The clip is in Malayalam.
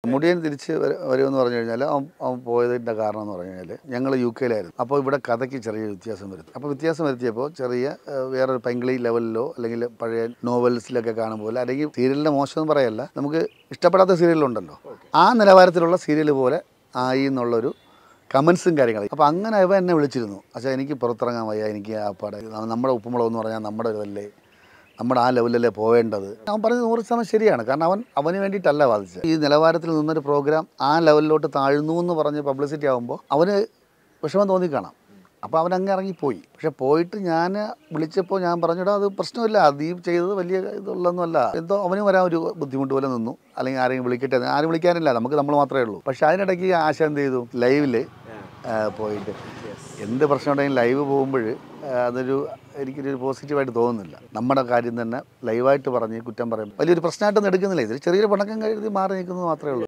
മുടിയൻ തിരിച്ച് വര- വരുമെന്ന് പറഞ്ഞു കഴിഞ്ഞാൽ അവൻ അവൻ പോയതിൻ്റെ കാരണം എന്ന് പറഞ്ഞു കഴിഞ്ഞാൽ ഞങ്ങൾ യു കെയിലായിരുന്നു അപ്പോൾ ഇവിടെ കഥയ്ക്ക് ചെറിയ വ്യത്യാസം വരുത്തും അപ്പോൾ വ്യത്യാസം വരുത്തിയപ്പോൾ ചെറിയ ഏഹ്, വേറൊരു പൈങ്കിളി ലെവലിലോ അല്ലെങ്കിൽ പഴയ നോവൽസിലൊക്കെ കാണുമ്പോൾ അല്ലെങ്കിൽ സീരിയലിൻ്റെ മോശം എന്ന് പറയല്ല നമുക്ക് ഇഷ്ടപ്പെടാത്ത സീരിയലുണ്ടല്ലോ ആ നിലവാരത്തിലുള്ള സീരിയൽ പോലെ ആയി എന്നുള്ളൊരു കമൻസും കാര്യങ്ങളും അപ്പോൾ അങ്ങനെ ഇവ എന്നെ വിളിച്ചിരുന്നു പക്ഷേ എനിക്ക് പുറത്തിറങ്ങാൻ വയ്യ എനിക്ക് ആ പടം നമ്മുടെ ഉപ്പുമുളക് എന്ന് പറഞ്ഞാൽ നമ്മുടെ ഒരു ഇതല്ലേ നമ്മുടെ ആ ലെവലിലല്ലേ പോവേണ്ടത് അവൻ പറഞ്ഞത് നൂറ് ശതമാനം ശരിയാണ് കാരണം അവൻ അവന് വേണ്ടിയിട്ടല്ല വാദിച്ചത് ഈ നിലവാരത്തിൽ നിന്നൊരു പ്രോഗ്രാം ആ ലെവലിലോട്ട് താഴ്ന്നു എന്ന് പറഞ്ഞ് പബ്ലിസിറ്റി ആകുമ്പോൾ അവന് വിഷമം തോന്നിക്കാണാം അപ്പോൾ അവൻ അങ്ങ് ഇറങ്ങിപ്പോയി പക്ഷെ പോയിട്ട് ഞാൻ വിളിച്ചപ്പോൾ ഞാൻ പറഞ്ഞിടാ അത് പ്രശ്നമില്ല അത് ഈ ചെയ്തത് വലിയ ഇതുള്ളതൊന്നുമല്ല എന്തോ അവന് വരാൻ ഒരു ബുദ്ധിമുട്ട് പോലെ നിന്നു അല്ലെങ്കിൽ ആരെങ്കിലും വിളിക്കട്ടെ ആരും വിളിക്കാനില്ല നമുക്ക് നമ്മൾ മാത്രമേ ഉള്ളൂ പക്ഷെ അതിനിടയ്ക്ക് ആശ എന്ത് ചെയ്തു ലൈവിൽ പോയിട്ട് എന്ത് പ്രശ്നം ഉണ്ടെങ്കിലും ലൈവ് പോകുമ്പോൾ അതൊരു എനിക്കൊരു പോസിറ്റീവായിട്ട് തോന്നുന്നില്ല നമ്മുടെ കാര്യം തന്നെ ലൈവായിട്ട് പറഞ്ഞ് കുറ്റം പറയും വലിയൊരു പ്രശ്നമായിട്ടൊന്നും എടുക്കുന്നില്ല ഇതിൽ ചെറിയൊരു പണക്കം കരുതി മാറി നിൽക്കുന്നത് മാത്രമേ ഉള്ളൂ